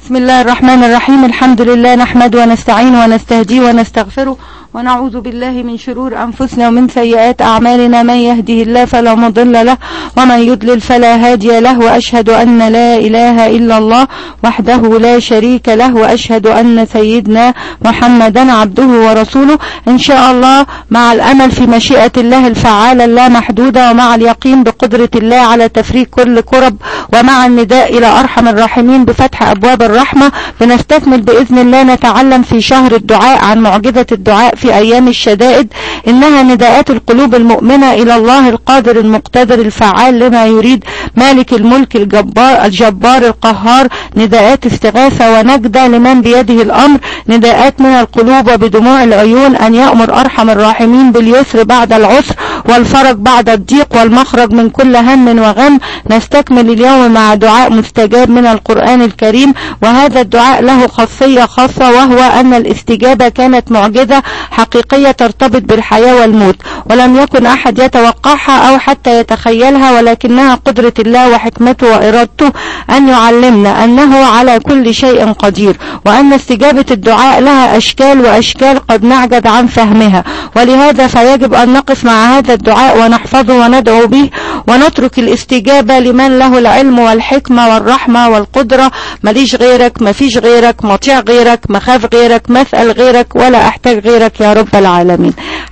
بسم الله الرحمن الرحيم الحمد لله نحمد ونستعين ونستهدي ونستغفره ونعوذ بالله من شرور أنفسنا ومن سيئات أعمالنا من يهده الله فلا مضل له ومن يضلل فلا هادي له وأشهد أن لا إله إلا الله وحده لا شريك له وأشهد أن سيدنا محمدا عبده ورسوله إن شاء الله مع الأمل في مشيئة الله الفعالة اللامحدودة ومع اليقين بقدرة الله على تفريق كل كرب ومع النداء إلى أرحم الراحمين بفتح أبواب الرحمة بنستكمل بإذن الله نتعلم في شهر الدعاء عن معجزة الدعاء في أيام الشدائد إنها نداءات القلوب المؤمنة إلى الله القادر المقتدر الفعال لما يريد مالك الملك الجبار الجبار القهار نداءات استغاثة ونجدة لمن بيده الأمر نداءات من القلوب وبدموع العيون أن يأمر أرحم الراحمين باليسر بعد العسر والفرج بعد الضيق والمخرج من كل هم وغم نستكمل اليوم مع دعاء مستجاب من القرآن الكريم وهذا الدعاء له خاصية خاصة وهو أن الاستجابة كانت معجزة حقيقية ترتبط بالحياة والموت ولم يكن أحد يتوقعها أو حتى يتخيلها ولكنها قدرة الله وحكمته وإرادته أن يعلمنا أنه على كل شيء قدير وأن استجابة الدعاء لها أشكال وأشكال قد نعجز عن فهمها ولهذا فيجب أن نقف مع هذا الدعاء ونحفظه وندعو به ونترك الاستجابة لمن له العلم والحكمة والرحمة والقدرة ماليش غيرك مفيش غيرك مطيع غيرك مخاف غيرك مسأل غيرك ولا أحتاج غيرك يا رب العالمين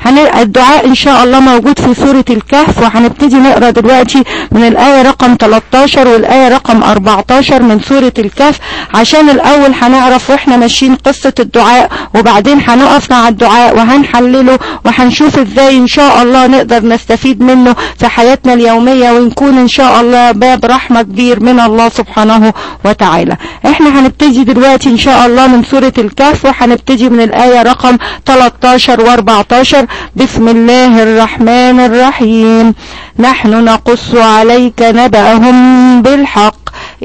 الدعاء إن شاء الله موجود في سورة الكهف وهنبتدي نقرأ دلوقتي من الآية رقم 13 والآية رقم 14 من سورة الكهف عشان الأول هنعرف وإحنا ماشيين قصة الدعاء وبعدين هنقف مع الدعاء وهنحلله وهنشوف إزاي إن شاء الله نقدر نستفيد منه في حياتنا اليومية ونكون إن شاء الله باب رحمة كبير من الله سبحانه وتعالى إحنا هنبتدي دلوقتي إن شاء الله من سورة الكهف وهنبتدي من الآية رقم 13 و14 بسم الله الرحمن الرحيم نحن نقص عليك نبأهم بالحق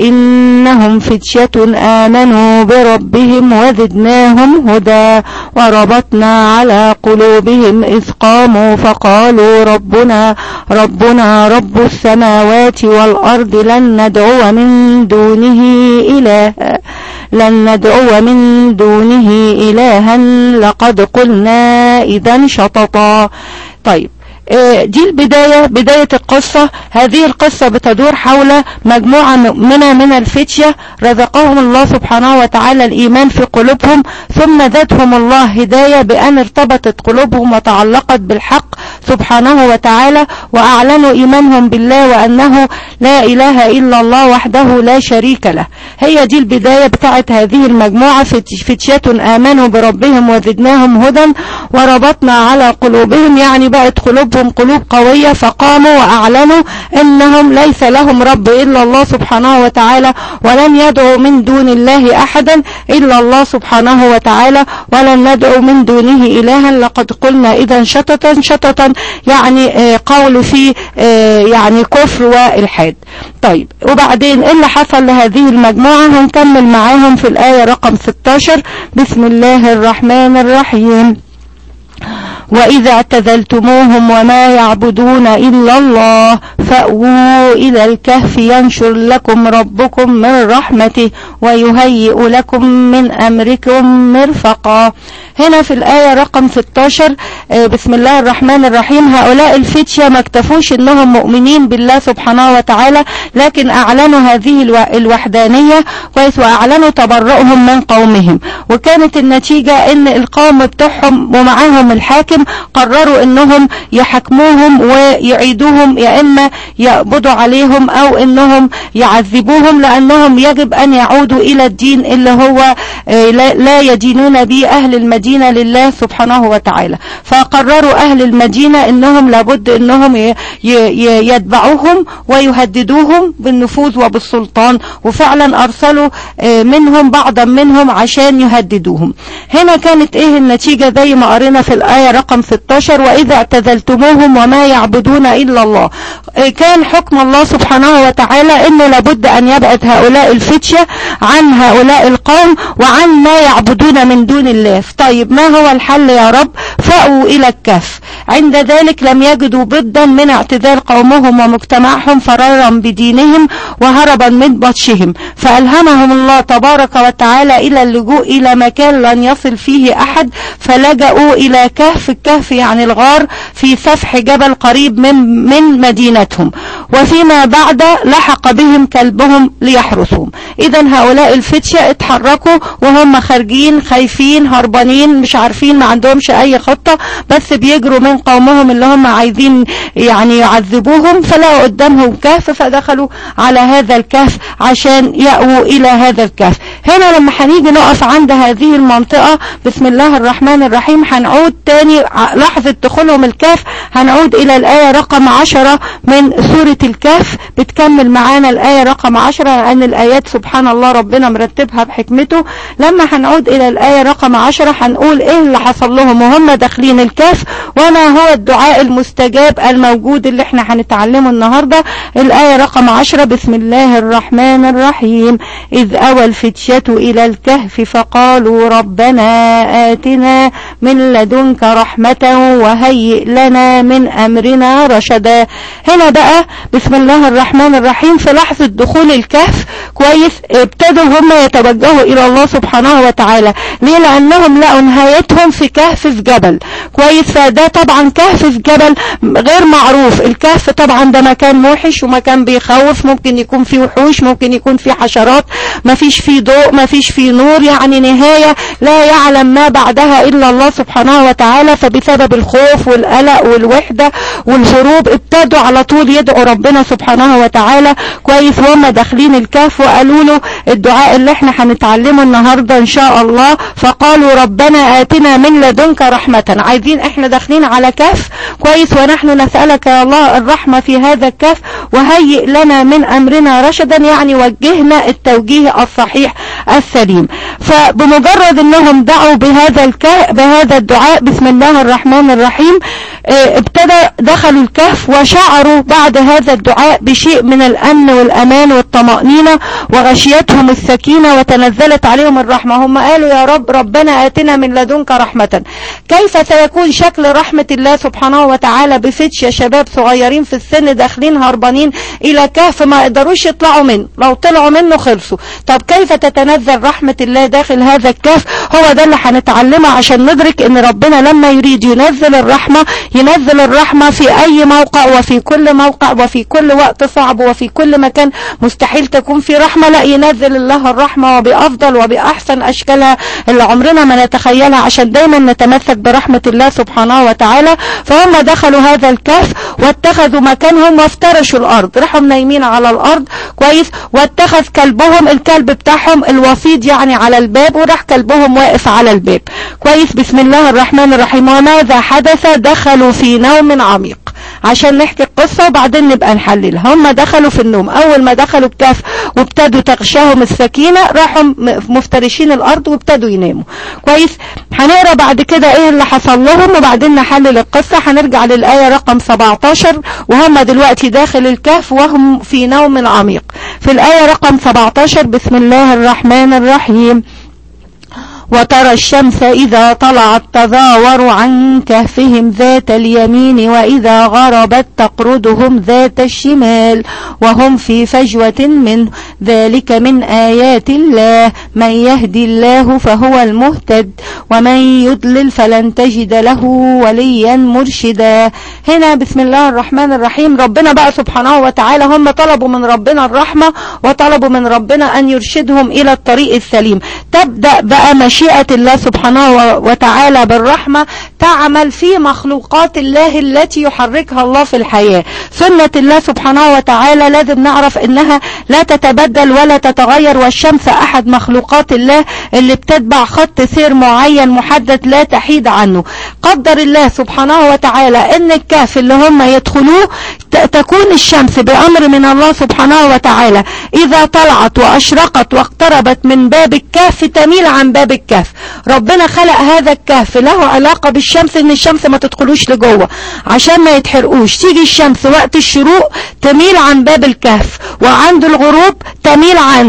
إنهم فتشة آمنوا بربهم وزدناهم هدى وربطنا على قلوبهم إذ قاموا فقالوا ربنا ربنا رب السماوات والأرض لن ندعو من دونه إلها لن ندعو من دونه إلها لقد قلنا إذا شططا طيب دي البداية بداية القصة هذه القصة بتدور حول مجموعة مؤمنة من الفتية رزقهم الله سبحانه وتعالى الإيمان في قلوبهم ثم زادهم الله هداية بأن ارتبطت قلوبهم وتعلقت بالحق سبحانه وتعالى وأعلنوا إيمانهم بالله وأنه لا إله إلا الله وحده لا شريك له هي دي البداية بتاعت هذه المجموعة فتية آمنوا بربهم وزدناهم هدى وربطنا على قلوبهم يعني بقت قلوبهم قلوب قوية فقاموا وأعلنوا إنهم ليس لهم رب إلا الله سبحانه وتعالى ولن يدعوا من دون الله أحدا إلا الله سبحانه وتعالى ولن ندعو من دونه إلها لقد قلنا إذا شتتا شتتا يعني قول في يعني كفر والحاد طيب وبعدين إيه اللي حصل لهذه المجموعة هنكمل معاهم في الآية رقم 16 بسم الله الرحمن الرحيم وإذا اعتزلتموهم وما يعبدون إلا الله فأووا إلى الكهف ينشر لكم ربكم من رحمته ويهيئ لكم من أمركم مرفقا هنا في الآية رقم 16 بسم الله الرحمن الرحيم هؤلاء الفتية ما اكتفوش انهم مؤمنين بالله سبحانه وتعالى لكن اعلنوا هذه الوحدانية كويس واعلنوا تبرؤهم من قومهم وكانت النتيجة ان القوم بتوعهم ومعاهم الحاكم قرروا انهم يحكموهم ويعيدوهم يا اما يقبضوا عليهم او انهم يعذبوهم لانهم يجب ان يعودوا الى الدين اللي هو لا يدينون به اهل المدينة لله سبحانه وتعالى فقرروا اهل المدينة انهم لابد انهم يتبعوهم ويهددوهم بالنفوذ وبالسلطان وفعلا ارسلوا منهم بعضا منهم عشان يهددوهم هنا كانت ايه النتيجة زي ما قرينا في الاية رقم 16 واذا اعتزلتموهم وما يعبدون الا الله كان حكم الله سبحانه وتعالى انه لابد ان يبعد هؤلاء الفتية عن هؤلاء القوم وعن ما يعبدون من دون الله طيب ما هو الحل يا رب فأووا إلى الكهف عند ذلك لم يجدوا ضدا من اعتذار قومهم ومجتمعهم فرارا بدينهم وهربا من بطشهم فألهمهم الله تبارك وتعالى إلى اللجوء إلى مكان لن يصل فيه أحد فلجأوا إلى كهف الكهف يعني الغار في سفح جبل قريب من, من مدينتهم وفيما بعد لحق بهم كلبهم ليحرسهم إذا هؤلاء الفتية اتحركوا وهم خارجين خايفين هربانين مش عارفين ما عندهمش أي خطة بس بيجروا من قومهم اللي هم عايزين يعني يعذبوهم فلقوا قدامهم كهف فدخلوا على هذا الكهف عشان يأووا إلى هذا الكهف هنا لما هنيجي نقف عند هذه المنطقة بسم الله الرحمن الرحيم هنعود تاني لحظة دخولهم الكهف هنعود إلى الآية رقم عشرة من سورة الكهف بتكمل معانا الآية رقم عشرة لأن الآيات سبحان الله ربنا مرتبها بحكمته لما هنعود إلى الآية رقم عشرة هنقول إيه اللي حصل لهم وهم داخلين الكهف وما هو الدعاء المستجاب الموجود اللي احنا هنتعلمه النهاردة الآية رقم عشرة بسم الله الرحمن الرحيم إذ أوى الفتية إلى الكهف فقالوا ربنا آتنا من لدنك رحمة وهيئ لنا من أمرنا رشدا هنا بقى بسم الله الرحمن الرحيم في لحظة دخول الكهف كويس ابتدوا هم يتوجهوا إلى الله سبحانه وتعالى ليه لأنهم لقوا نهايتهم في كهف في جبل كويس فده طبعا كهف في جبل غير معروف الكهف طبعا ده مكان موحش ومكان بيخوف ممكن يكون فيه وحوش ممكن يكون فيه حشرات ما فيش فيه ضوء ما فيش فيه نور يعني نهاية لا يعلم ما بعدها إلا الله سبحانه وتعالى فبسبب الخوف والقلق والوحدة والهروب ابتدوا على طول يدعوا ربنا سبحانه وتعالى كويس وهم داخلين الكهف وقالوا له الدعاء اللي احنا هنتعلمه النهاردة ان شاء الله فقالوا ربنا آتنا من لدنك رحمة عايزين احنا داخلين على كهف كويس ونحن نسألك يا الله الرحمة في هذا الكهف وهيئ لنا من أمرنا رشدا يعني وجهنا التوجيه الصحيح السليم فبمجرد انهم دعوا بهذا الكهف بهذا الدعاء بسم الله الرحمن الرحيم اه ابتدى دخلوا الكهف وشعروا بعد هذا الدعاء بشيء من الأمن والأمان والطمأنينة وغشيتهم السكينة وتنزلت عليهم الرحمة هم قالوا يا رب ربنا آتنا من لدنك رحمة كيف سيكون شكل رحمة الله سبحانه وتعالى بفتش يا شباب صغيرين في السن داخلين هربانين إلى كهف ما يقدروش يطلعوا منه لو طلعوا منه خلصوا طب كيف تتنزل رحمة الله داخل هذا الكهف هو ده اللي هنتعلمه عشان ندرك ان ربنا لما يريد ينزل الرحمة ينزل الرحمة في اي موقع وفي كل موقع وفي كل وقت صعب وفي كل مكان مستحيل تكون في رحمة لا ينزل الله الرحمة وبأفضل وبأحسن أشكالها اللي عمرنا ما نتخيلها عشان دايما نتمسك برحمة الله سبحانه وتعالى فهم دخلوا هذا الكهف واتخذوا مكانهم وافترشوا الأرض راحوا نايمين على الأرض كويس واتخذ كلبهم الكلب بتاعهم الوسيط يعني على الباب وراح كلبهم واقف على الباب كويس بسم الله الرحمن الرحيم وماذا حدث دخلوا في نوم عميق عشان نحكي القصة وبعدين نبقى نحللها هم دخلوا في النوم اول ما دخلوا الكهف وابتدوا تغشاهم السكينة راحوا مفترشين الارض وابتدوا يناموا كويس هنقرا بعد كده ايه اللي حصل لهم وبعدين نحلل القصة هنرجع للآية رقم 17 وهم دلوقتي داخل الكهف وهم في نوم عميق في الآية رقم 17 بسم الله الرحمن الرحيم وترى الشمس إذا طلعت تظاور عن كهفهم ذات اليمين وإذا غربت تقرضهم ذات الشمال وهم في فجوة منه ذلك من آيات الله من يهدي الله فهو المهتد ومن يضلل فلن تجد له وليا مرشدا هنا بسم الله الرحمن الرحيم ربنا بقى سبحانه وتعالى هم طلبوا من ربنا الرحمة وطلبوا من ربنا أن يرشدهم إلى الطريق السليم تبدأ بقى مشيئة الله سبحانه وتعالى بالرحمة تعمل في مخلوقات الله التي يحركها الله في الحياة سنة الله سبحانه وتعالى لازم نعرف انها لا تتبدل ولا تتغير والشمس احد مخلوقات الله اللي بتتبع خط سير معين محدد لا تحيد عنه قدر الله سبحانه وتعالى ان الكهف اللي هم يدخلوه تكون الشمس بأمر من الله سبحانه وتعالى إذا طلعت وأشرقت واقتربت من باب الكهف تميل عن باب الكهف ربنا خلق هذا الكهف له علاقة بالشمس ان الشمس ما تدخلوش لجوه عشان ما يتحرقوش تيجي الشمس وقت الشروق تميل عن باب الكهف وعند الغروب تميل عنه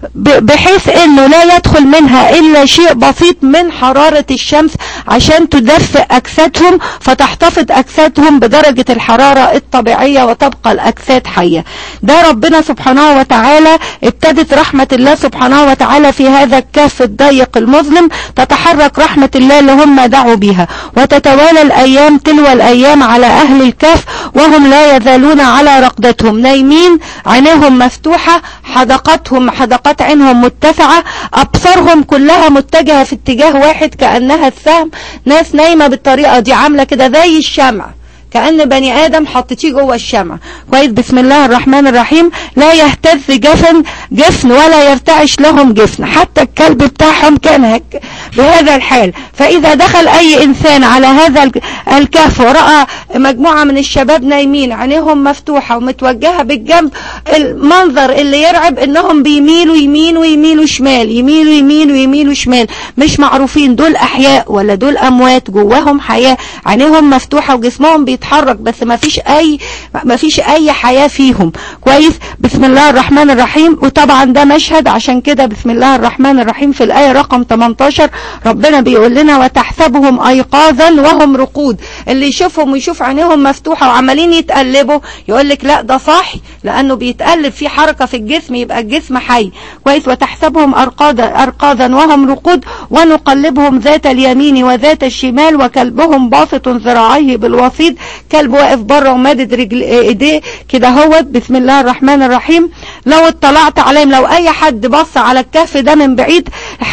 بحيث انه لا يدخل منها الا شيء بسيط من حرارة الشمس عشان تدفئ اجسادهم فتحتفظ اجسادهم بدرجة الحرارة الطبيعية وتبقى الاجساد حية ده ربنا سبحانه وتعالى ابتدت رحمة الله سبحانه وتعالى في هذا الكهف الضيق المظلم تتحرك رحمة الله اللي هم دعوا بها وتتوالى الايام تلو الايام على اهل الكهف وهم لا يزالون على رقدتهم نايمين عينيهم مفتوحة حدقتهم حدقات عينهم متسعة ابصارهم كلها متجهة في اتجاه واحد كأنها السهم ناس نايمة بالطريقة دي عاملة كده زي الشمع كأن بني آدم حطيتيه جوه الشمع كويس بسم الله الرحمن الرحيم لا يهتز جفن جفن ولا يرتعش لهم جفن حتى الكلب بتاعهم كان هك بهذا الحال فإذا دخل أي إنسان على هذا الكهف ورأى مجموعة من الشباب نايمين عينيهم مفتوحة ومتوجهة بالجنب المنظر اللي يرعب إنهم بيميلوا يمين ويميلوا شمال يميلوا يمين ويميلوا شمال مش معروفين دول أحياء ولا دول أموات جواهم حياة عينيهم مفتوحة وجسمهم بيت بيتحرك بس ما فيش اي ما فيش اي حياة فيهم كويس بسم الله الرحمن الرحيم وطبعا ده مشهد عشان كده بسم الله الرحمن الرحيم في الآية رقم 18 ربنا بيقول لنا وتحسبهم ايقاظا وهم رقود اللي يشوفهم ويشوف عينيهم مفتوحة وعمالين يتقلبوا يقول لك لا ده صاحي لانه بيتقلب في حركة في الجسم يبقى الجسم حي كويس وتحسبهم ارقادا ارقادا وهم رقود ونقلبهم ذات اليمين وذات الشمال وكلبهم باسط ذراعيه بالوسيط كلب واقف بره ومادد رجل ايديه كده هوت بسم الله الرحمن الرحيم لو اطلعت عليهم لو اي حد بص على الكهف ده من بعيد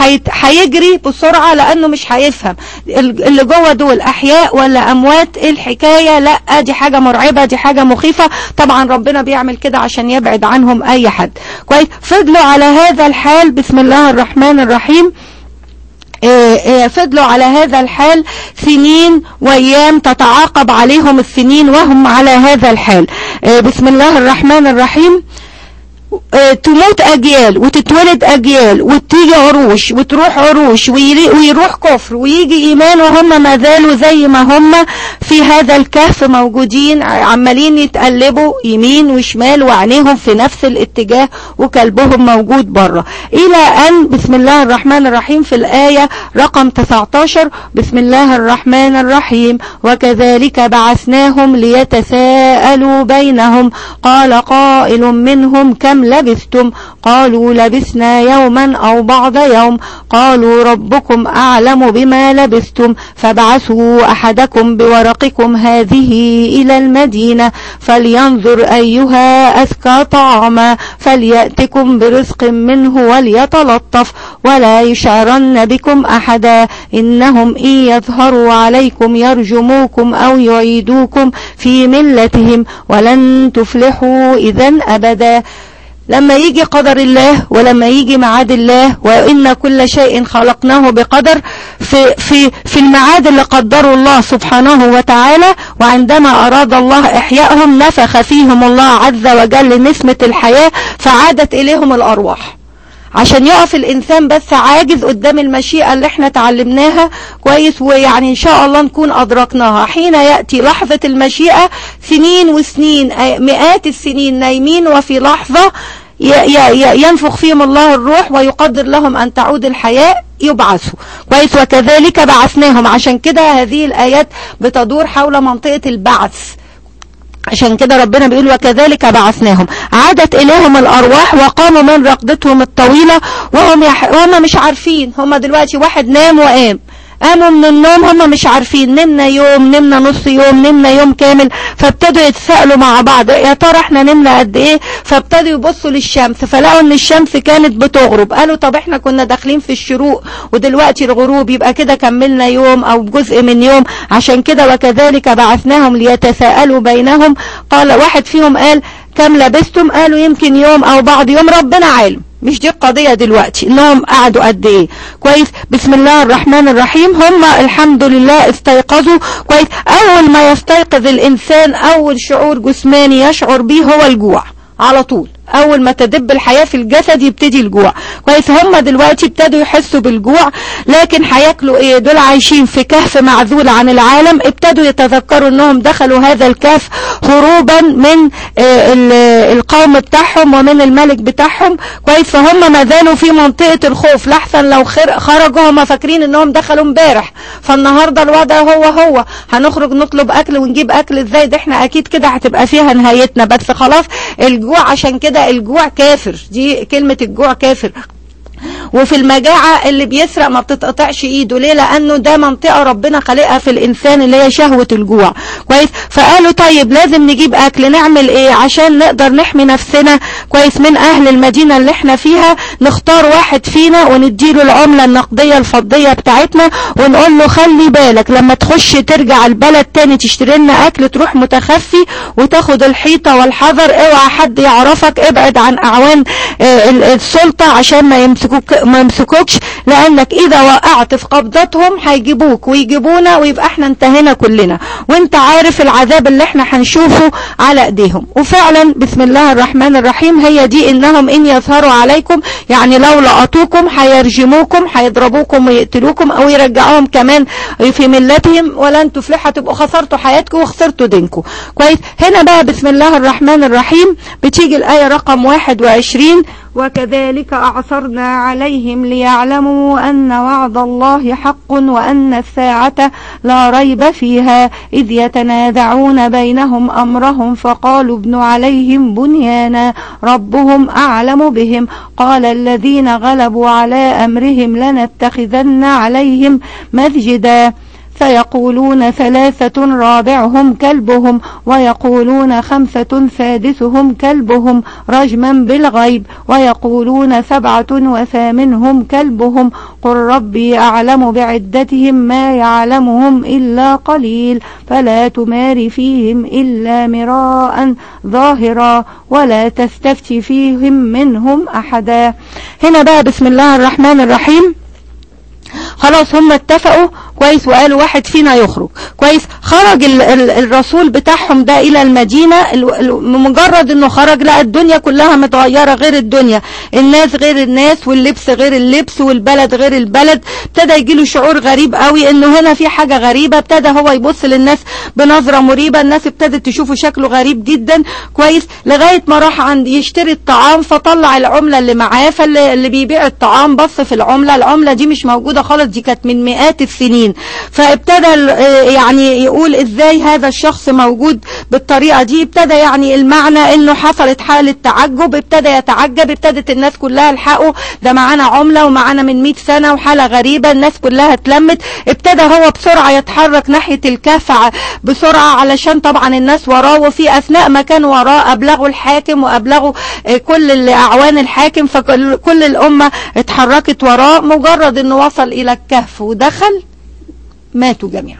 هيجري بسرعة لانه مش هيفهم اللي جوه دول احياء ولا اموات ايه الحكاية لا دي حاجة مرعبة دي حاجة مخيفة طبعا ربنا بيعمل كده عشان يبعد عنهم اي حد كويس فضلوا على هذا الحال بسم الله الرحمن الرحيم فضلوا على هذا الحال سنين وايام تتعاقب عليهم السنين وهم على هذا الحال بسم الله الرحمن الرحيم تموت أجيال وتتولد أجيال وتيجي عروش وتروح عروش ويروح كفر ويجي إيمان وهم ما زالوا زي ما هم في هذا الكهف موجودين عمالين يتقلبوا يمين وشمال وعينيهم في نفس الاتجاه وكلبهم موجود بره إلى أن بسم الله الرحمن الرحيم في الآية رقم 19 بسم الله الرحمن الرحيم وكذلك بعثناهم ليتساءلوا بينهم قال قائل منهم كم لبثتم قالوا لبثنا يوما أو بعض يوم قالوا ربكم أعلم بما لبثتم فابعثوا أحدكم بورقكم هذه إلى المدينة فلينظر أيها أزكى طعما فليأتكم برزق منه وليتلطف ولا يشعرن بكم أحدا إنهم إن يظهروا عليكم يرجموكم أو يعيدوكم في ملتهم ولن تفلحوا إذا أبدا لما يجي قدر الله ولما يجي معاد الله وإن كل شيء خلقناه بقدر في, في, في المعاد اللي قدره الله سبحانه وتعالى وعندما أراد الله إحيائهم نفخ فيهم الله عز وجل نسمة الحياة فعادت إليهم الأرواح عشان يقف الإنسان بس عاجز قدام المشيئة اللي احنا تعلمناها كويس ويعني إن شاء الله نكون أدركناها حين يأتي لحظة المشيئة سنين وسنين مئات السنين نايمين وفي لحظة ينفخ فيهم الله الروح ويقدر لهم أن تعود الحياة يبعثوا كويس وكذلك بعثناهم عشان كده هذه الآيات بتدور حول منطقة البعث عشان كده ربنا بيقول وكذلك بعثناهم عادت إليهم الأرواح وقاموا من رقدتهم الطويلة وهم, يح... وهم مش عارفين هم دلوقتي واحد نام وقام قاموا من النوم هم مش عارفين نمنا يوم نمنا نص يوم نمنا يوم كامل فابتدوا يتساءلوا مع بعض يا ترى احنا نمنا قد ايه فابتدوا يبصوا للشمس فلقوا ان الشمس كانت بتغرب قالوا طب احنا كنا داخلين في الشروق ودلوقتي الغروب يبقى كده كملنا يوم او جزء من يوم عشان كده وكذلك بعثناهم ليتساءلوا بينهم قال واحد فيهم قال كم لبستم قالوا يمكن يوم او بعض يوم ربنا عالم مش دي القضية دلوقتي انهم قعدوا قد ايه كويس بسم الله الرحمن الرحيم هم الحمد لله استيقظوا كويس اول ما يستيقظ الانسان اول شعور جسماني يشعر به هو الجوع على طول اول ما تدب الحياة في الجسد يبتدي الجوع كويس هم دلوقتي ابتدوا يحسوا بالجوع لكن هياكلوا ايه دول عايشين في كهف معزول عن العالم ابتدوا يتذكروا انهم دخلوا هذا الكهف هروبا من آه، القوم بتاعهم ومن الملك بتاعهم كويس فهم ما زالوا في منطقة الخوف لحسن لو خرجوا هم فاكرين انهم دخلوا امبارح فالنهاردة الوضع هو هو هنخرج نطلب اكل ونجيب اكل ازاي ده احنا اكيد كده هتبقى فيها نهايتنا بس خلاص الجوع عشان كده الجوع كافر دي كلمة الجوع كافر وفي المجاعة اللي بيسرق ما بتتقطعش ايده ليه لانه ده منطقة ربنا خلقها في الانسان اللي هي شهوة الجوع كويس فقالوا طيب لازم نجيب اكل نعمل ايه عشان نقدر نحمي نفسنا كويس من اهل المدينة اللي احنا فيها نختار واحد فينا ونديله العملة النقدية الفضية بتاعتنا ونقول له خلي بالك لما تخش ترجع البلد تاني تشتري لنا اكل تروح متخفي وتاخد الحيطة والحذر اوعى حد يعرفك ابعد عن اعوان آه، السلطة عشان ما يمسكوك ما يمسكوكش لانك اذا وقعت في قبضتهم هيجيبوك ويجيبونا ويبقى احنا انتهينا كلنا وانت عارف العذاب اللي احنا هنشوفه على ايديهم وفعلا بسم الله الرحمن الرحيم هي دي انهم ان يظهروا عليكم يعني لو لقطوكم هيرجموكم هيضربوكم ويقتلوكم او يرجعوهم كمان في ملتهم ولن تفلحوا تبقوا خسرتوا حياتكم وخسرتوا دينكم كويس هنا بقى بسم الله الرحمن الرحيم بتيجي الايه رقم 21 وكذلك أعثرنا عليهم ليعلموا أن وعد الله حق وأن الساعة لا ريب فيها إذ يتنازعون بينهم أمرهم فقالوا ابن عليهم بنيانا ربهم أعلم بهم قال الذين غلبوا على أمرهم لنتخذن عليهم مسجدا فيقولون ثلاثة رابعهم كلبهم ويقولون خمسة سادسهم كلبهم رجما بالغيب ويقولون سبعة وثامنهم كلبهم قل ربي أعلم بعدتهم ما يعلمهم إلا قليل فلا تمار فيهم إلا مراء ظاهرا ولا تستفت فيهم منهم أحدا هنا بقى بسم الله الرحمن الرحيم خلاص هم اتفقوا كويس وقالوا واحد فينا يخرج كويس خرج ال ال الرسول بتاعهم ده الى المدينة مجرد انه خرج لا الدنيا كلها متغيرة غير الدنيا الناس غير الناس واللبس غير اللبس والبلد غير البلد ابتدى يجيله شعور غريب قوي انه هنا في حاجة غريبة ابتدى هو يبص للناس بنظرة مريبة الناس ابتدت تشوفه شكله غريب جدا كويس لغاية ما راح عند يشتري الطعام فطلع العملة اللي معاه فاللي بيبيع الطعام بص في العملة العملة دي مش موجودة خالص دي كانت من مئات السنين فابتدى يعني يقول ازاي هذا الشخص موجود بالطريقة دي ابتدى يعني المعنى انه حصلت حالة تعجب ابتدى يتعجب ابتدت الناس كلها الحقوا ده معانا عملة ومعانا من 100 سنة وحالة غريبة الناس كلها اتلمت ابتدى هو بسرعة يتحرك ناحية الكهف بسرعة علشان طبعا الناس وراه وفي اثناء ما كان وراه ابلغوا الحاكم وابلغوا كل اعوان الحاكم فكل الامة اتحركت وراه مجرد انه وصل الى الكهف ودخل ماتوا جميعا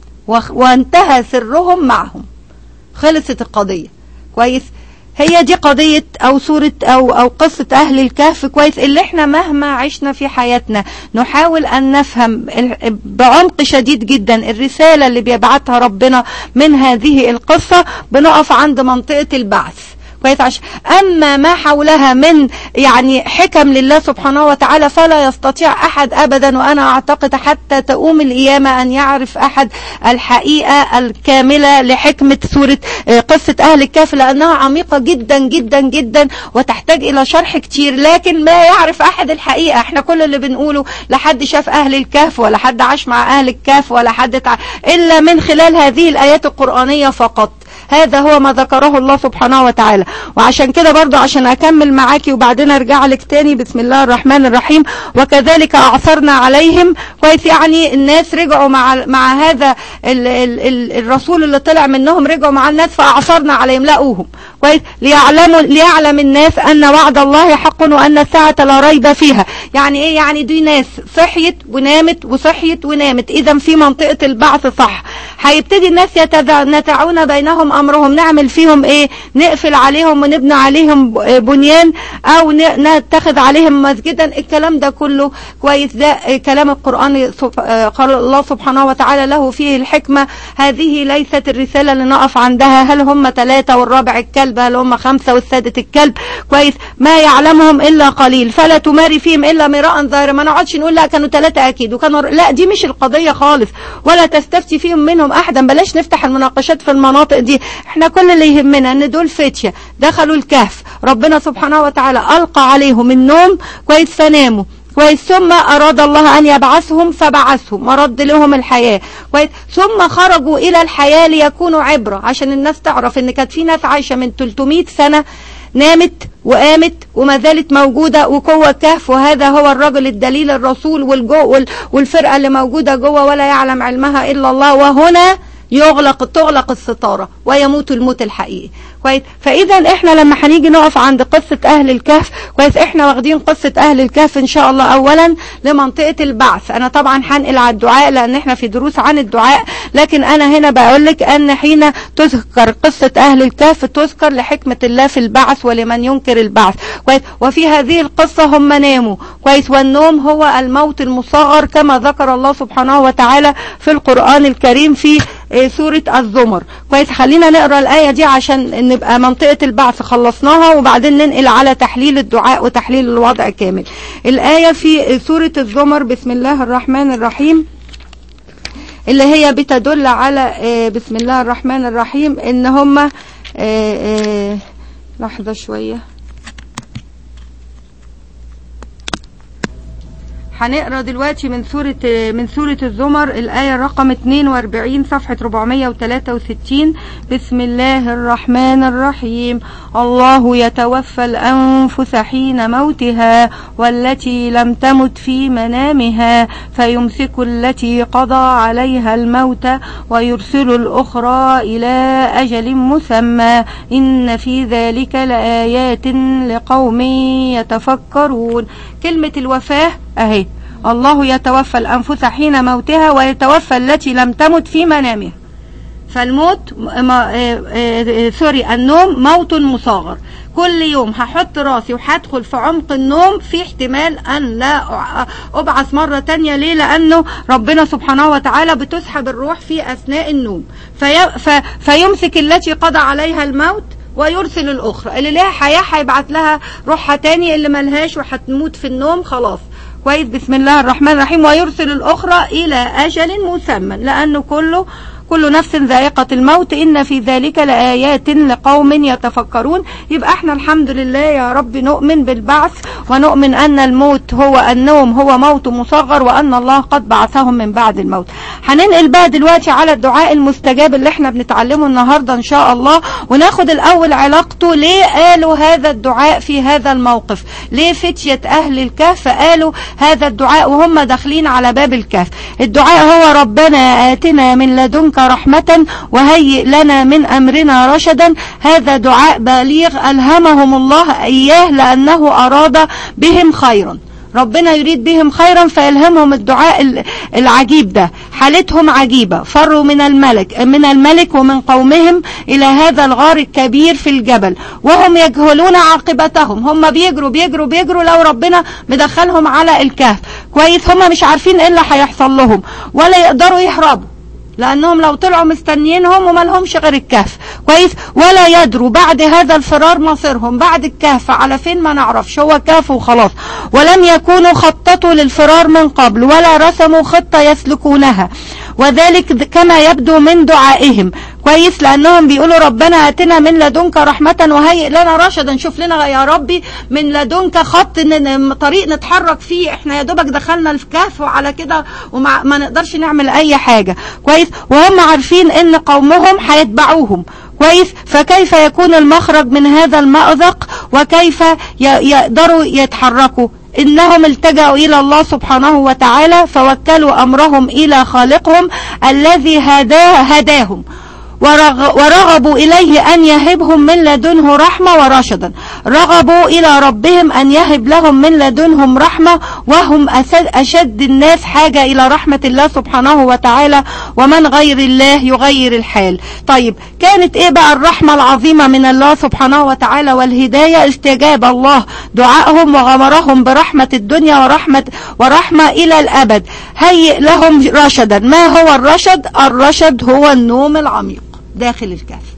وانتهى سرهم معهم خلصت القضية كويس هي دي قضية او سورة او او قصة اهل الكهف كويس اللي احنا مهما عشنا في حياتنا نحاول ان نفهم بعمق شديد جدا الرسالة اللي بيبعتها ربنا من هذه القصة بنقف عند منطقة البعث كويس عشان أما ما حولها من يعني حكم لله سبحانه وتعالى فلا يستطيع أحد أبدا وأنا أعتقد حتى تقوم القيامة أن يعرف أحد الحقيقة الكاملة لحكمة سورة آه، قصة أهل الكهف لأنها عميقة جدا جدا جدا وتحتاج إلى شرح كتير لكن ما يعرف أحد الحقيقة احنا كل اللي بنقوله لحد شاف أهل الكهف ولا حد عاش مع أهل الكهف ولا حد تع... إلا من خلال هذه الآيات القرآنية فقط هذا هو ما ذكره الله سبحانه وتعالى وعشان كده برضو عشان أكمل معاكي وبعدين أرجع لك تاني بسم الله الرحمن الرحيم وكذلك أعثرنا عليهم كويس يعني الناس رجعوا مع مع هذا ال ال ال الرسول اللي طلع منهم رجعوا مع الناس فأعثرنا عليهم لقوهم كويس ليعلموا ليعلم الناس أن وعد الله حق وأن الساعة لا ريب فيها يعني إيه يعني دي ناس صحيت ونامت وصحيت ونامت إذا في منطقة البعث صح هيبتدي الناس يتنازعون بينهم أمرهم نعمل فيهم إيه نقفل عليهم عليهم ونبني عليهم بنيان او نتخذ عليهم مسجدا الكلام ده كله كويس ده كلام القرآن قال الله سبحانه وتعالى له فيه الحكمة هذه ليست الرسالة اللي نقف عندها هل هم ثلاثة والرابع الكلب هل هم خمسة والسادة الكلب كويس ما يعلمهم إلا قليل فلا تماري فيهم إلا مراء ظاهرا ما نقعدش نقول لا كانوا ثلاثة أكيد وكانوا لا دي مش القضية خالص ولا تستفتي فيهم منهم أحدا بلاش نفتح المناقشات في المناطق دي احنا كل اللي يهمنا ان دول فتية دخلوا الكهف ربنا سبحانه وتعالى ألقى عليهم النوم كويس فناموا كويس ثم أراد الله أن يبعثهم فبعثهم ورد لهم الحياة كويس ثم خرجوا إلى الحياة ليكونوا عبرة عشان الناس تعرف ان كانت في ناس عايشة من 300 سنة نامت وقامت وما زالت موجودة وجوه الكهف وهذا هو الرجل الدليل الرسول والجو والفرقة اللي موجودة جوه ولا يعلم علمها إلا الله وهنا يغلق تغلق الستارة ويموت الموت الحقيقي كويس فاذا احنا لما هنيجي نقف عند قصة اهل الكهف كويس احنا واخدين قصة اهل الكهف ان شاء الله اولا لمنطقة البعث انا طبعا هنقل على الدعاء لان احنا في دروس عن الدعاء لكن انا هنا بقول لك ان حين تذكر قصة اهل الكهف تذكر لحكمة الله في البعث ولمن ينكر البعث كويس وفي هذه القصة هم ناموا كويس والنوم هو الموت المصغر كما ذكر الله سبحانه وتعالى في القرآن الكريم في سورة الزمر كويس خلينا نقرأ الآية دي عشان نبقى منطقة البعث خلصناها وبعدين ننقل على تحليل الدعاء وتحليل الوضع كامل الآية في سورة الزمر بسم الله الرحمن الرحيم اللي هي بتدل على بسم الله الرحمن الرحيم ان هم لحظة شوية هنقرا دلوقتي من سورة من سورة الزمر الآية رقم 42 صفحة 463 بسم الله الرحمن الرحيم الله يتوفى الأنفس حين موتها والتي لم تمت في منامها فيمسك التي قضى عليها الموت ويرسل الأخرى إلى أجل مسمى إن في ذلك لآيات لقوم يتفكرون كلمة الوفاة أهي الله يتوفى الأنفس حين موتها ويتوفى التي لم تمت في منامها فالموت ما سوري النوم موت مصغر كل يوم هحط راسي وهدخل في عمق النوم في احتمال ان لا ابعث مرة تانية ليه لانه ربنا سبحانه وتعالى بتسحب الروح في اثناء النوم في في فيمسك التي قضى عليها الموت ويرسل الاخرى اللي لها حياة هيبعت لها روحها تاني اللي ملهاش وهتموت في النوم خلاص كويس بسم الله الرحمن الرحيم ويرسل الأخرى إلى أجل مسمى لأنه كله كل نفس ذائقة الموت إن في ذلك لآيات لقوم يتفكرون يبقى احنا الحمد لله يا رب نؤمن بالبعث ونؤمن أن الموت هو النوم هو موت مصغر وأن الله قد بعثهم من بعد الموت هننقل بقى دلوقتي على الدعاء المستجاب اللي احنا بنتعلمه النهاردة إن شاء الله وناخد الأول علاقته ليه قالوا هذا الدعاء في هذا الموقف ليه فتية أهل الكهف قالوا هذا الدعاء وهم داخلين على باب الكهف الدعاء هو ربنا آتنا من لدنك رحمة وهيئ لنا من أمرنا رشدا هذا دعاء بليغ ألهمهم الله إياه لأنه أراد بهم خيرا ربنا يريد بهم خيرا فيلهمهم الدعاء العجيب ده حالتهم عجيبة فروا من الملك من الملك ومن قومهم إلى هذا الغار الكبير في الجبل وهم يجهلون عاقبتهم هم بيجروا بيجروا بيجروا لو ربنا مدخلهم على الكهف كويس هم مش عارفين ايه اللي هيحصل لهم ولا يقدروا يهربوا لانهم لو طلعوا مستنيينهم وما لهمش غير الكهف كويس ولا يدروا بعد هذا الفرار مصيرهم بعد الكهف على فين ما نعرفش هو كهف وخلاص ولم يكونوا خططوا للفرار من قبل ولا رسموا خطة يسلكونها وذلك كما يبدو من دعائهم كويس لانهم بيقولوا ربنا اتنا من لدنك رحمة وهيئ لنا رشدا شوف لنا يا ربي من لدنك خط طريق نتحرك فيه احنا يا دوبك دخلنا الكهف وعلى كده وما ما نقدرش نعمل اي حاجة كويس وهم عارفين ان قومهم هيتبعوهم كويس فكيف يكون المخرج من هذا المأزق وكيف يقدروا يتحركوا إنهم التجأوا إلى الله سبحانه وتعالى فوكلوا أمرهم إلى خالقهم الذي هداه هداهم ورغبوا إليه أن يهبهم من لدنه رحمة ورشدا رغبوا إلى ربهم أن يهب لهم من لدنهم رحمة وهم أسد أشد الناس حاجة إلى رحمة الله سبحانه وتعالى ومن غير الله يغير الحال طيب كانت إيه بقى الرحمة العظيمة من الله سبحانه وتعالى والهداية استجاب الله دعائهم وغمرهم برحمة الدنيا ورحمة ورحمة إلى الأبد هيئ لهم رشدا ما هو الرشد الرشد هو النوم العميق داخل الكهف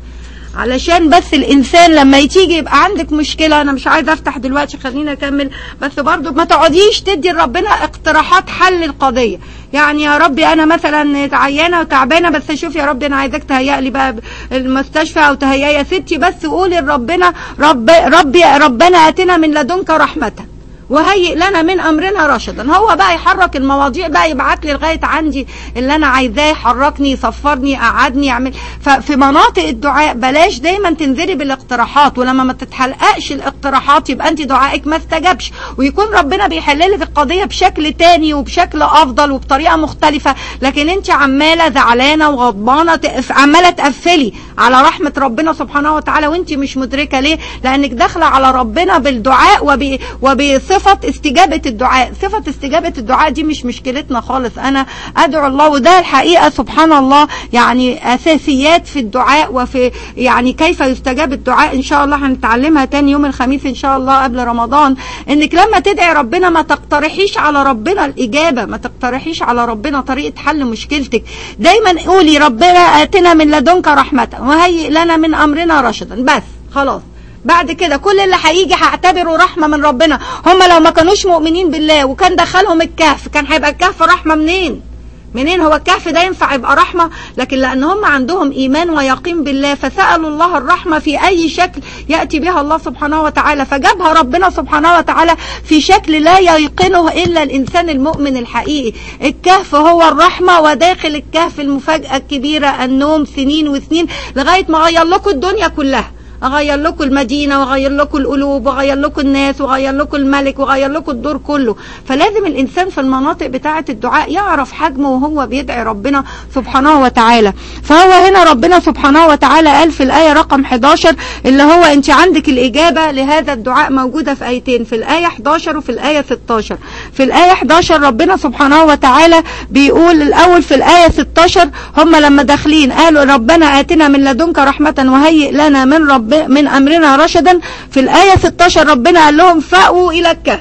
علشان بس الانسان لما تيجي يبقى عندك مشكله انا مش عايزه افتح دلوقتي خليني اكمل بس برضو ما تقعديش تدي لربنا اقتراحات حل القضيه يعني يا ربي انا مثلا عيانه وتعبانه بس شوف يا ربي انا عايزاك تهيئ لي بقى المستشفى او تهيئ يا ستي بس قولي لربنا رب ربي ربنا اتنا من لدنك رحمه وهيئ لنا من امرنا رشدا هو بقى يحرك المواضيع بقى يبعت لي لغايه عندي اللي انا عايزاه يحركني يصفرني يقعدني يعمل ففي مناطق الدعاء بلاش دايما تنزلي بالاقتراحات ولما ما تتحققش الاقتراحات يبقى انت دعائك ما استجابش ويكون ربنا بيحل لك القضيه بشكل تاني وبشكل افضل وبطريقه مختلفه لكن انت عماله زعلانه وغضبانه عماله تقفلي على رحمه ربنا سبحانه وتعالى وانت مش مدركه ليه لانك داخله على ربنا بالدعاء وب وبصفه صفة استجابة الدعاء صفة استجابة الدعاء دي مش مشكلتنا خالص أنا أدعو الله وده الحقيقة سبحان الله يعني أساسيات في الدعاء وفي يعني كيف يستجاب الدعاء إن شاء الله هنتعلمها تاني يوم الخميس إن شاء الله قبل رمضان إنك لما تدعي ربنا ما تقترحيش على ربنا الإجابة ما تقترحيش على ربنا طريقة حل مشكلتك دايما قولي ربنا آتنا من لدنك رحمة وهيئ لنا من أمرنا رشدا بس خلاص بعد كده كل اللي هيجي هعتبره رحمه من ربنا هم لو ما كانوش مؤمنين بالله وكان دخلهم الكهف كان هيبقى الكهف رحمه منين منين هو الكهف ده ينفع يبقى رحمه لكن لان هم عندهم ايمان ويقين بالله فسالوا الله الرحمه في اي شكل ياتي بها الله سبحانه وتعالى فجابها ربنا سبحانه وتعالى في شكل لا ييقنه الا الانسان المؤمن الحقيقي الكهف هو الرحمه وداخل الكهف المفاجاه الكبيره النوم سنين وسنين لغايه ما غير لكم الدنيا كلها اغير لكم المدينه واغير لكم القلوب واغير لكم الناس واغير لكم الملك واغير لكم الدور كله فلازم الانسان في المناطق بتاعه الدعاء يعرف حجمه وهو بيدعي ربنا سبحانه وتعالى فهو هنا ربنا سبحانه وتعالى قال في الايه رقم 11 اللي هو انت عندك الاجابه لهذا الدعاء موجوده في ايتين في الايه 11 وفي الايه 16 في الايه 11 ربنا سبحانه وتعالى بيقول الاول في الايه 16 هم لما داخلين قالوا ربنا اتنا من لدنك رحمه وهيئ لنا من رب من أمرنا رشدا في الآية 16 ربنا قال لهم فأووا إلى الكهف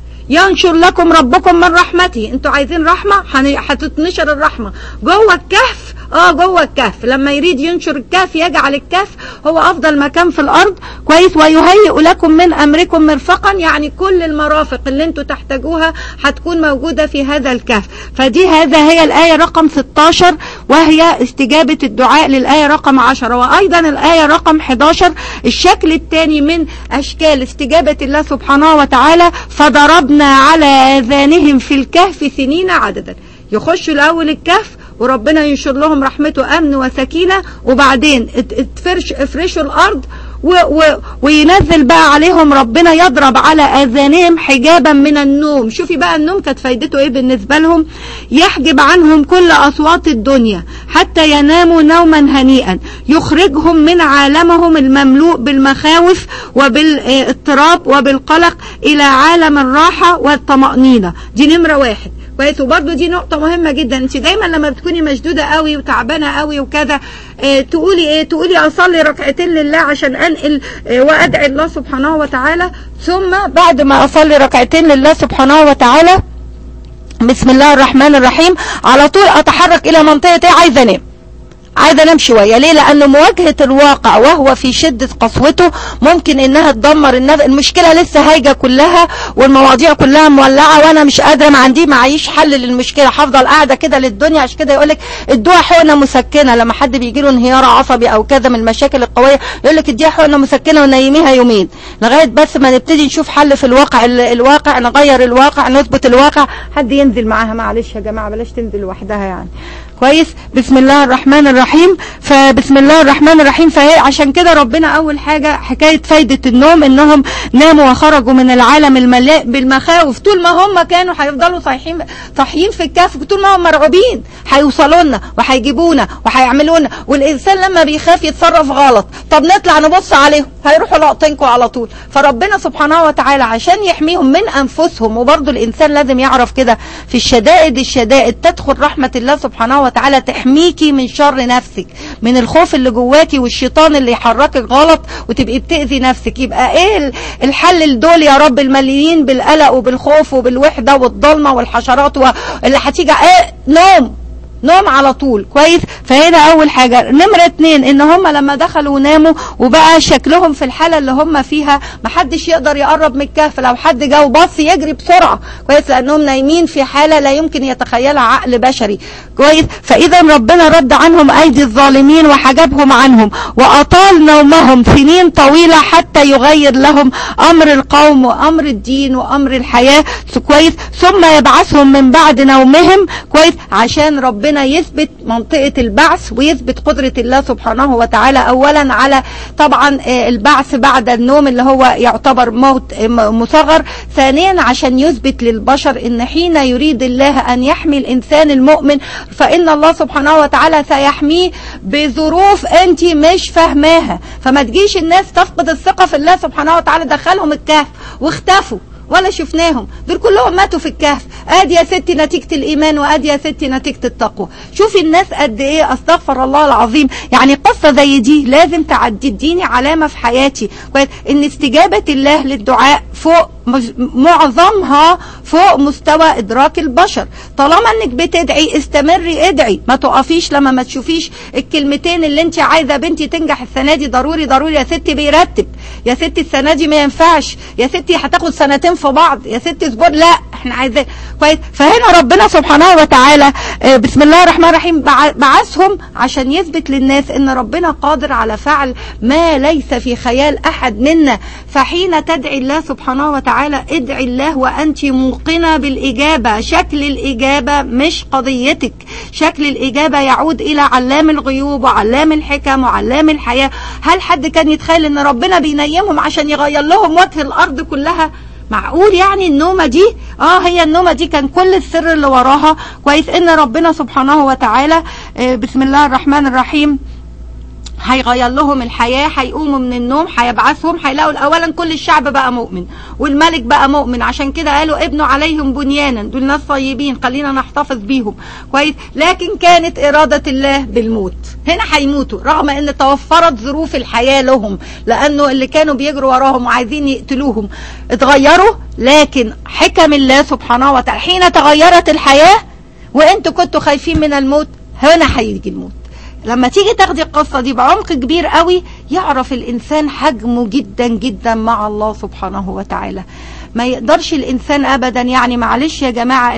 ينشر لكم ربكم من رحمته انتوا عايزين رحمة هتتنشر الرحمة جوه الكهف اه جوه الكهف لما يريد ينشر الكهف يجعل الكهف هو افضل مكان في الارض كويس ويهيئ لكم من امركم مرفقا يعني كل المرافق اللي انتوا تحتاجوها هتكون موجودة في هذا الكهف فدي هذا هي الاية رقم 16 وهي استجابة الدعاء للاية رقم 10 وايضا الاية رقم 11 الشكل الثاني من اشكال استجابة الله سبحانه وتعالى فضربنا على اذانهم في الكهف سنين عددا يخشوا الاول الكهف وربنا ينشر لهم رحمته امن وسكينه وبعدين اتفرش افرشوا الارض و و وينزل بقى عليهم ربنا يضرب على اذانهم حجابا من النوم شوفي بقى النوم كانت فايدته ايه بالنسبه لهم يحجب عنهم كل اصوات الدنيا حتى يناموا نوما هنيئا يخرجهم من عالمهم المملوء بالمخاوف وبالاضطراب وبالقلق الى عالم الراحه والطمانينه دي نمره واحد كويس وبرده دي نقطه مهمه جدا انت دايما لما بتكوني مشدوده قوي وتعبانه قوي وكذا اه تقولي ايه تقولي اصلي ركعتين لله عشان انقل اه وادعي الله سبحانه وتعالى ثم بعد ما اصلي ركعتين لله سبحانه وتعالى بسم الله الرحمن الرحيم على طول اتحرك الى منطقه ايه عايزه انام عايزه انام شويه ليه لان مواجهه الواقع وهو في شده قسوته ممكن انها تدمر النفس المشكله لسه هايجه كلها والمواضيع كلها مولعه وانا مش قادره ما عندي معيش حل للمشكله هفضل قاعده كده للدنيا عشان كده يقول لك ادوها حقنه مسكنه لما حد بيجي له انهيار عصبي او كذا من المشاكل القويه يقول لك اديها حقنه مسكنه ونيميها يومين لغايه بس ما نبتدي نشوف حل في الواقع الواقع نغير الواقع نثبت الواقع حد ينزل معاها معلش يا جماعه بلاش تنزل لوحدها يعني كويس بسم الله الرحمن الرحيم فبسم الله الرحمن الرحيم فهي عشان كده ربنا اول حاجة حكاية فايدة النوم انهم ناموا وخرجوا من العالم المليء بالمخاوف طول ما هم كانوا هيفضلوا صايحين صاحيين في الكهف طول ما هم مرعوبين هيوصلوا لنا وهيجيبونا وهيعملونا والانسان لما بيخاف يتصرف غلط طب نطلع نبص عليهم هيروحوا لاقطينكم على طول فربنا سبحانه وتعالى عشان يحميهم من انفسهم وبرضه الانسان لازم يعرف كده في الشدائد الشدائد تدخل رحمة الله سبحانه وتعالى تحميكي من شر نفسك من الخوف اللي جواكي والشيطان اللي يحركك غلط وتبقي بتأذي نفسك يبقى ايه الحل لدول يا رب المليين بالقلق وبالخوف وبالوحدة والضلمة والحشرات واللي هتيجي ايه نوم نوم على طول كويس فهنا اول حاجة نمرة اتنين ان هم لما دخلوا وناموا وبقى شكلهم في الحالة اللي هم فيها محدش يقدر يقرب من الكهف لو حد جا وبص يجري بسرعة كويس لانهم نايمين في حالة لا يمكن يتخيلها عقل بشري كويس فاذا ربنا رد عنهم ايدي الظالمين وحجبهم عنهم واطال نومهم سنين طويلة حتى يغير لهم امر القوم وامر الدين وامر الحياة كويس ثم يبعثهم من بعد نومهم كويس عشان ربنا ربنا يثبت منطقة البعث ويثبت قدرة الله سبحانه وتعالى أولا على طبعا البعث بعد النوم اللي هو يعتبر موت مصغر ثانيا عشان يثبت للبشر ان حين يريد الله أن يحمي الإنسان المؤمن فإن الله سبحانه وتعالى سيحميه بظروف أنت مش فاهماها فما تجيش الناس تفقد الثقة في الله سبحانه وتعالى دخلهم الكهف واختفوا ولا شفناهم دول كلهم ماتوا في الكهف ادي يا ستي نتيجة الايمان وادي يا ستي نتيجة التقوى شوفي الناس قد ايه استغفر الله العظيم يعني قصة زي دي لازم تعدي تديني علامة في حياتي كويس ان استجابة الله للدعاء فوق معظمها فوق مستوى ادراك البشر طالما انك بتدعي استمري ادعي ما تقفيش لما ما تشوفيش الكلمتين اللي انت عايزه بنتي تنجح السنه دي ضروري ضروري يا ستي بيرتب يا ستي السنه دي ما ينفعش يا ستي هتاخد سنتين في بعض يا ستي اصبر لا احنا عايزين كويس فهنا ربنا سبحانه وتعالى بسم الله الرحمن الرحيم بعثهم عشان يثبت للناس ان ربنا قادر على فعل ما ليس في خيال احد منا فحين تدعي الله سبحانه وتعالى ادعي الله وانت موقنه بالاجابه شكل الاجابه مش قضيتك شكل الاجابه يعود الى علام الغيوب وعلام الحكم وعلام الحياه هل حد كان يتخيل ان ربنا بينيمهم عشان يغير لهم وجه الارض كلها معقول يعني النومة دي اه هي النومة دي كان كل السر اللي وراها كويس ان ربنا سبحانه وتعالى آه بسم الله الرحمن الرحيم هيغير لهم الحياة هيقوموا من النوم هيبعثهم هيلاقوا اولا كل الشعب بقى مؤمن والملك بقى مؤمن عشان كده قالوا ابنوا عليهم بنيانا دول ناس طيبين خلينا نحتفظ بيهم كويس لكن كانت ارادة الله بالموت هنا هيموتوا رغم ان توفرت ظروف الحياة لهم لانه اللي كانوا بيجروا وراهم وعايزين يقتلوهم اتغيروا لكن حكم الله سبحانه وتعالى حين تغيرت الحياة وانتوا كنتوا خايفين من الموت هنا هيجي الموت لما تيجي تاخدي القصة دي بعمق كبير قوي يعرف الإنسان حجمه جدا جدا مع الله سبحانه وتعالى ما يقدرش الإنسان أبدا يعني معلش يا جماعة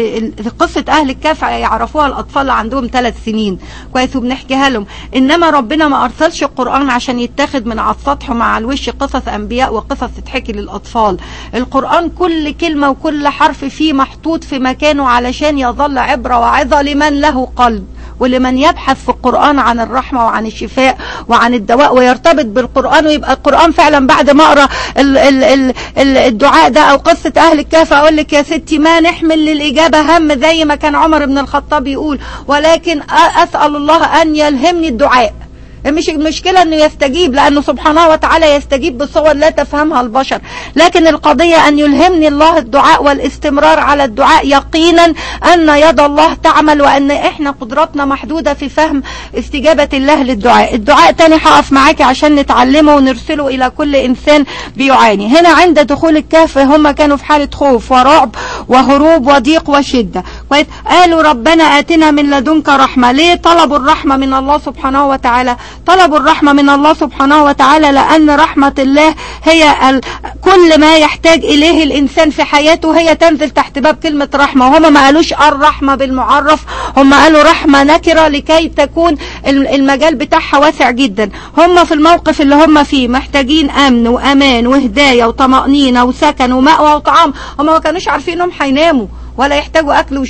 قصة أهل الكهف يعرفوها الأطفال اللي عندهم ثلاث سنين كويس وبنحكيها لهم إنما ربنا ما أرسلش القرآن عشان يتاخد من على السطح ومع الوش قصص أنبياء وقصص تتحكي للأطفال القرآن كل كلمة وكل حرف فيه محطوط في مكانه علشان يظل عبرة وعظة لمن له قلب ولمن يبحث في القرآن عن الرحمة وعن الشفاء وعن الدواء ويرتبط بالقرآن ويبقى القرآن فعلا بعد ما اقرا الدعاء ده او قصة اهل الكهف اقول لك يا ستي ما نحمل للاجابة هم زي ما كان عمر بن الخطاب يقول ولكن اسأل الله ان يلهمني الدعاء مش المشكلة انه يستجيب لانه سبحانه وتعالى يستجيب بصور لا تفهمها البشر لكن القضية ان يلهمني الله الدعاء والاستمرار على الدعاء يقينا ان يد الله تعمل وان احنا قدراتنا محدودة في فهم استجابة الله للدعاء الدعاء تاني هقف معاكي عشان نتعلمه ونرسله الى كل انسان بيعاني هنا عند دخول الكهف هم كانوا في حالة خوف ورعب وهروب وضيق وشدة كويس قالوا ربنا اتنا من لدنك رحمة ليه طلبوا الرحمة من الله سبحانه وتعالى طلبوا الرحمة من الله سبحانه وتعالى لأن رحمة الله هي ال... كل ما يحتاج إليه الإنسان في حياته هي تنزل تحت باب كلمة رحمة وهم ما قالوش الرحمة بالمعرف هم قالوا رحمة نكرة لكي تكون المجال بتاعها واسع جدا هم في الموقف اللي هم فيه محتاجين أمن وأمان وهداية وطمأنينة وسكن ومأوى وطعام هم ما كانوش عارفين انهم هيناموا ولا يحتاجوا اكل وشرب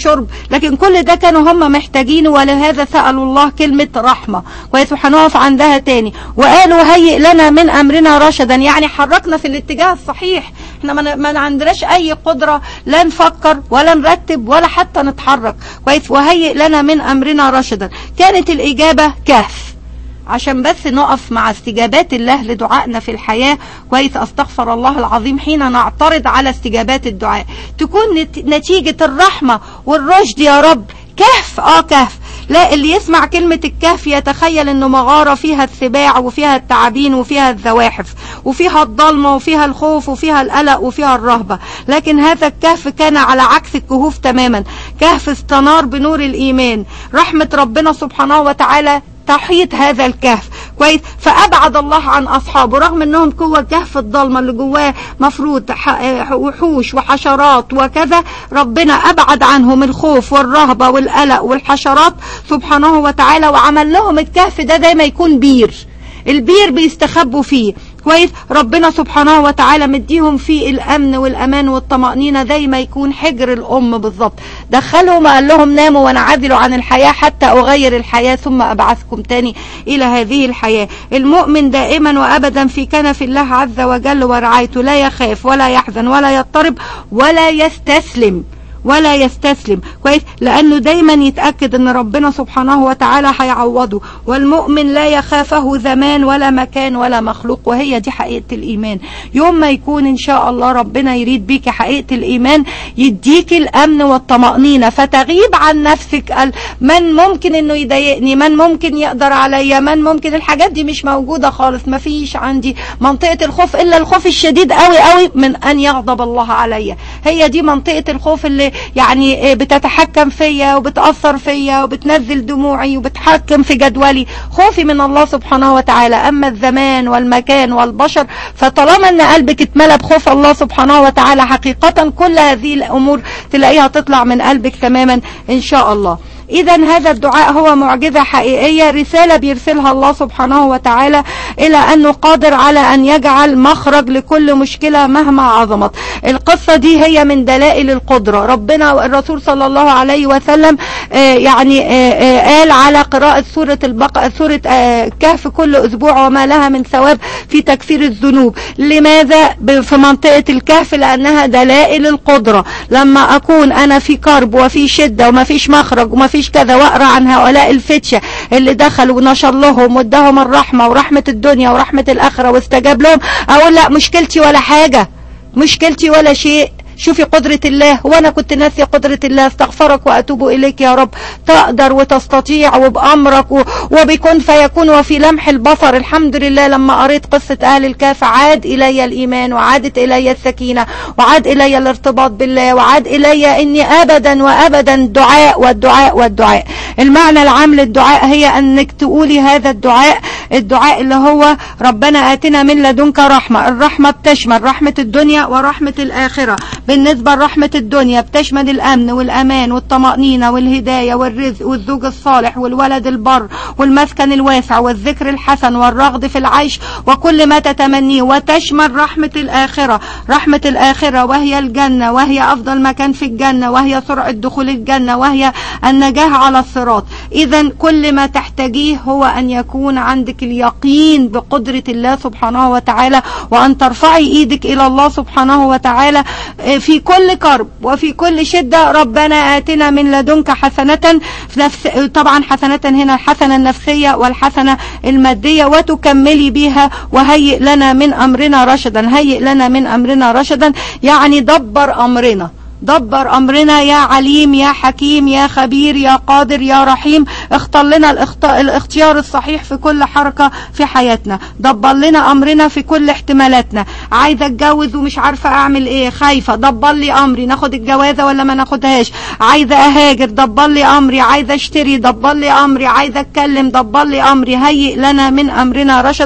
لكن كل ده كانوا هم محتاجينه ولهذا سألوا الله كلمة رحمة كويس وهنقف عندها تاني وقالوا هيئ لنا من أمرنا رشدا يعني حركنا في الاتجاه الصحيح احنا ما ما عندناش أي قدرة لا نفكر ولا نرتب ولا حتى نتحرك كويس وهيئ لنا من أمرنا رشدا كانت الإجابة كهف عشان بس نقف مع استجابات الله لدعائنا في الحياة كويس استغفر الله العظيم حين نعترض على استجابات الدعاء تكون نت- نتيجة الرحمة والرشد يا رب كهف اه كهف لا اللي يسمع كلمة الكهف يتخيل انه مغارة فيها السباع وفيها التعابين وفيها الزواحف وفيها الضلمة وفيها الخوف وفيها القلق وفيها الرهبة لكن هذا الكهف كان على عكس الكهوف تماما كهف استنار بنور الإيمان رحمة ربنا سبحانه وتعالى تحيط هذا الكهف كويس فابعد الله عن اصحابه رغم انهم جوه الكهف الضلمه اللي جواه مفروض ح- وحوش وحشرات وكذا ربنا ابعد عنهم الخوف والرهبه والقلق والحشرات سبحانه وتعالى وعمل لهم الكهف ده زي ما يكون بير البير بيستخبوا فيه كويس ربنا سبحانه وتعالى مديهم فيه الامن والامان والطمانينه زي ما يكون حجر الام بالظبط دخلهم قال لهم ناموا وانعزلوا عن الحياه حتى اغير الحياه ثم ابعثكم تاني الى هذه الحياه المؤمن دائما وابدا في كنف الله عز وجل ورعايته لا يخاف ولا يحزن ولا يضطرب ولا يستسلم ولا يستسلم كويس لانه دايما يتاكد ان ربنا سبحانه وتعالى هيعوضه والمؤمن لا يخافه زمان ولا مكان ولا مخلوق وهي دي حقيقه الايمان يوم ما يكون ان شاء الله ربنا يريد بيك حقيقه الايمان يديك الامن والطمانينه فتغيب عن نفسك ال- من ممكن انه يضايقني من ممكن يقدر عليا من ممكن الحاجات دي مش موجوده خالص ما فيش عندي منطقه الخوف الا الخوف الشديد قوي قوي من ان يغضب الله عليا هي دي منطقه الخوف اللي يعني بتتحكم فيا وبتاثر فيا وبتنزل دموعي وبتحكم في جدولي خوفي من الله سبحانه وتعالى اما الزمان والمكان والبشر فطالما ان قلبك اتملى بخوف الله سبحانه وتعالى حقيقه كل هذه الامور تلاقيها تطلع من قلبك تماما ان شاء الله اذا هذا الدعاء هو معجزة حقيقية رسالة بيرسلها الله سبحانه وتعالى الى انه قادر على ان يجعل مخرج لكل مشكلة مهما عظمت القصة دي هي من دلائل القدرة ربنا والرسول صلى الله عليه وسلم آه يعني آه آه قال على قراءة سورة البق... سورة آه كهف كل اسبوع وما لها من ثواب في تكفير الذنوب لماذا ب- في منطقة الكهف لانها دلائل القدرة لما اكون انا في كرب وفي شدة وما فيش مخرج وما فيش كذا واقرا عن هؤلاء الفتشة اللي دخلوا ونشر لهم واداهم الرحمة ورحمة الدنيا ورحمة الاخرة واستجاب لهم اقول لا مشكلتي ولا حاجة مشكلتي ولا شيء شوفي قدرة الله وانا كنت ناسي قدرة الله استغفرك واتوب اليك يا رب تقدر وتستطيع وبامرك و- وبكن فيكون وفي لمح البصر الحمد لله لما قريت قصة اهل الكهف عاد الي الايمان وعادت الي السكينة وعاد الي الارتباط بالله وعاد الي اني ابدا وابدا دعاء والدعاء والدعاء المعنى العام للدعاء هي انك تقولي هذا الدعاء الدعاء اللي هو ربنا آتنا من لدنك رحمة الرحمة بتشمل رحمة الدنيا ورحمة الآخرة بالنسبة لرحمة الدنيا بتشمل الأمن والأمان والطمأنينة والهداية والرزق والزوج الصالح والولد البر والمسكن الواسع والذكر الحسن والرغد في العيش وكل ما تتمنيه وتشمل رحمة الآخرة رحمة الآخرة وهي الجنة وهي أفضل مكان في الجنة وهي سرعة دخول الجنة وهي النجاة على الصراط إذا كل ما تحتاجيه هو أن يكون عندك اليقين بقدرة الله سبحانه وتعالى وأن ترفعي إيدك إلى الله سبحانه وتعالى في كل كرب وفي كل شدة ربنا آتنا من لدنك حسنة في نفس طبعا حسنة هنا الحسنة النفسية والحسنة المادية وتكملي بها وهيئ لنا من أمرنا رشدا هيئ لنا من أمرنا رشدا يعني دبر أمرنا دبر امرنا يا عليم يا حكيم يا خبير يا قادر يا رحيم اختار لنا الاخت... الاختيار الصحيح في كل حركة في حياتنا دبر لنا امرنا في كل احتمالاتنا عايزة اتجوز ومش عارفة اعمل ايه خايفة دبر لي امري ناخد الجوازة ولا ما ناخدهاش عايزة اهاجر دبر لي امري عايزة اشتري دبر لي امري عايزة اتكلم دبر لي امري هيئ لنا من امرنا رشدا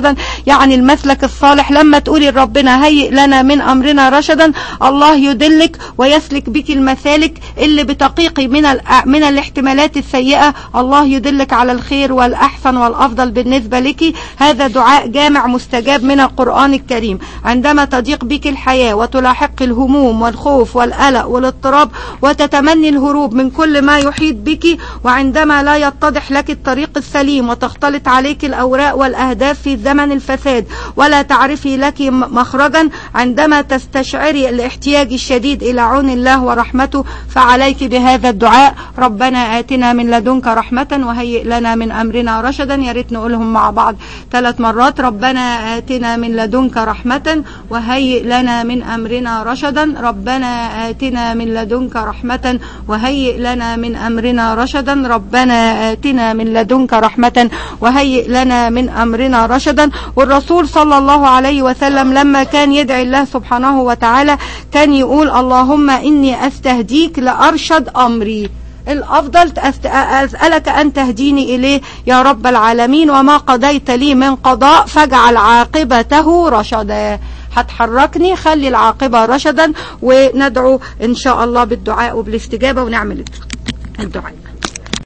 يعني المسلك الصالح لما تقولي لربنا هيئ لنا من أمرنا رشدا الله يدلك ويسلك بك المسالك اللي بتقيقي من الأ- من الاحتمالات السيئة الله يدلك على الخير والأحسن والأفضل بالنسبة لك هذا دعاء جامع مستجاب من القرآن الكريم عندما تضيق بك الحياة وتلاحق الهموم والخوف والقلق والاضطراب وتتمني الهروب من كل ما يحيط بك وعندما لا يتضح لك الطريق السليم وتختلط عليك الأوراق والأهداف في زمن الفساد ولا تعرفي لك م- مخرجا عندما تستشعري الاحتياج الشديد إلى عون الله ورحمته فعليك بهذا الدعاء ربنا آتنا من لدنك رحمة وهيئ لنا من أمرنا رشدا يا ريت نقولهم مع بعض ثلاث مرات ربنا آتنا من لدنك رحمة وهيئ لنا من أمرنا رشدا ربنا آتنا من لدنك رحمة وهيئ لنا من أمرنا رشدا ربنا آتنا من لدنك رحمة وهيئ لنا من أمرنا رشدا والرسول صلى الله عليه وسلم لما كان يدعي الله سبحانه وتعالى كان يقول اللهم إني أستهديك لأرشد أمري الأفضل أست- أسألك أن تهديني إليه يا رب العالمين وما قضيت لي من قضاء فاجعل عاقبته رشدا هتحركني خلي العاقبة رشدا وندعو إن شاء الله بالدعاء وبالاستجابة ونعمل الدعاء